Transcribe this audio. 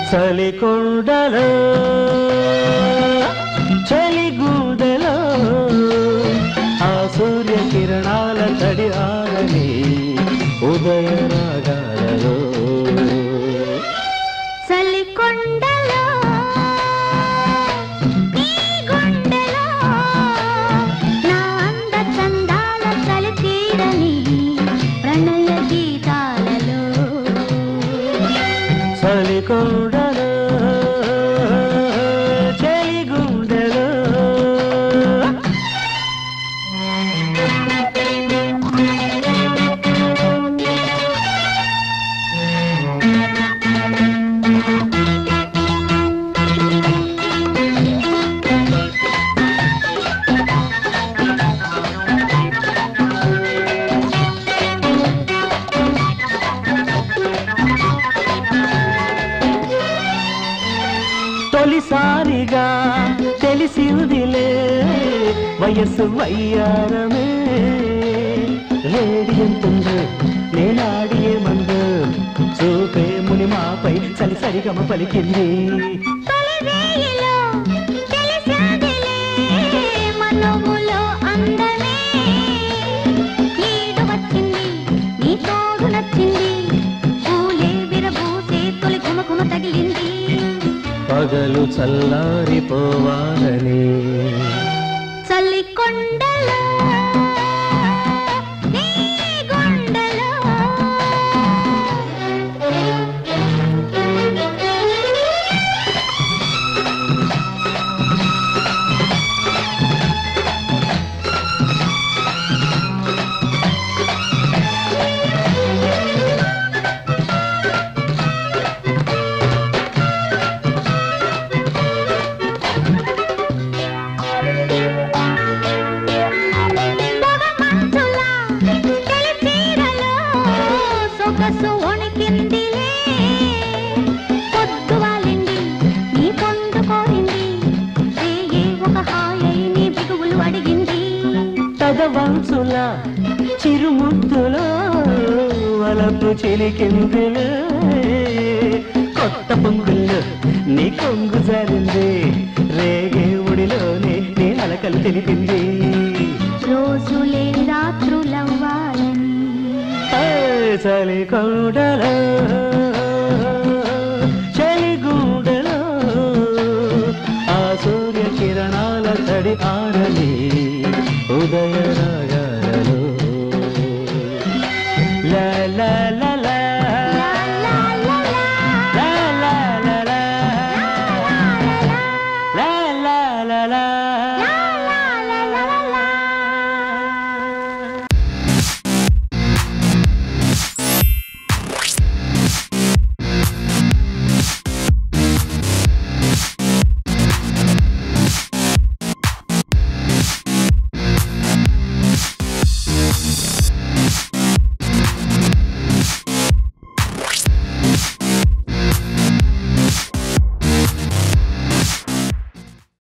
చలికొండలో చలిగూడలో ఆ సూర్య కిరణాల తడి ఆరని ఉదయ రాగాలలో చలికొండలో నీ గుండెలో నా అంద చందాల చలి తీరని ప్రణయ గీతాలలో చలికొండలో చలిగూడలో తొలిసారిగా తెలిసిందిలే వయస్సు వయ్యారమే రేడియంతుందో నేనాడియే మందు చూపే ముని మాపై చలి సరిగమ పలికింది తొలి రేయిలో తెలిసిందిలే మనములో అందమే ఈడు వచ్చింది నీ తోడు నచ్చింది పూలే విరబూసే తొలి ఘుమఘుమ తగిలింది పగలు చల్లారిపోవాలని చల్లి కొండలో నీ గుండెలో పొగమంచులా తెలిచీరలో సొగసు వణికిందిలే పొద్దు వాలింది నీ పొందు కోరింది రేయే ఒక హాయై నీ బిగువులు అడిగింది తదవంశుల చిరుముద్దులో వలపు చిలికిందులు కొత్త పొంగుల్లో నీ కొంగు జారింది రేగే ఉడిలోనే నీ అలకలు తెలిపింది రోజులే రాత్రులవ్వాలని చలి కొండలో చలిగూడలో ఆ సూర్య కిరణాల తడి ఆరని ఉదయ రాగాలలో లా లా లా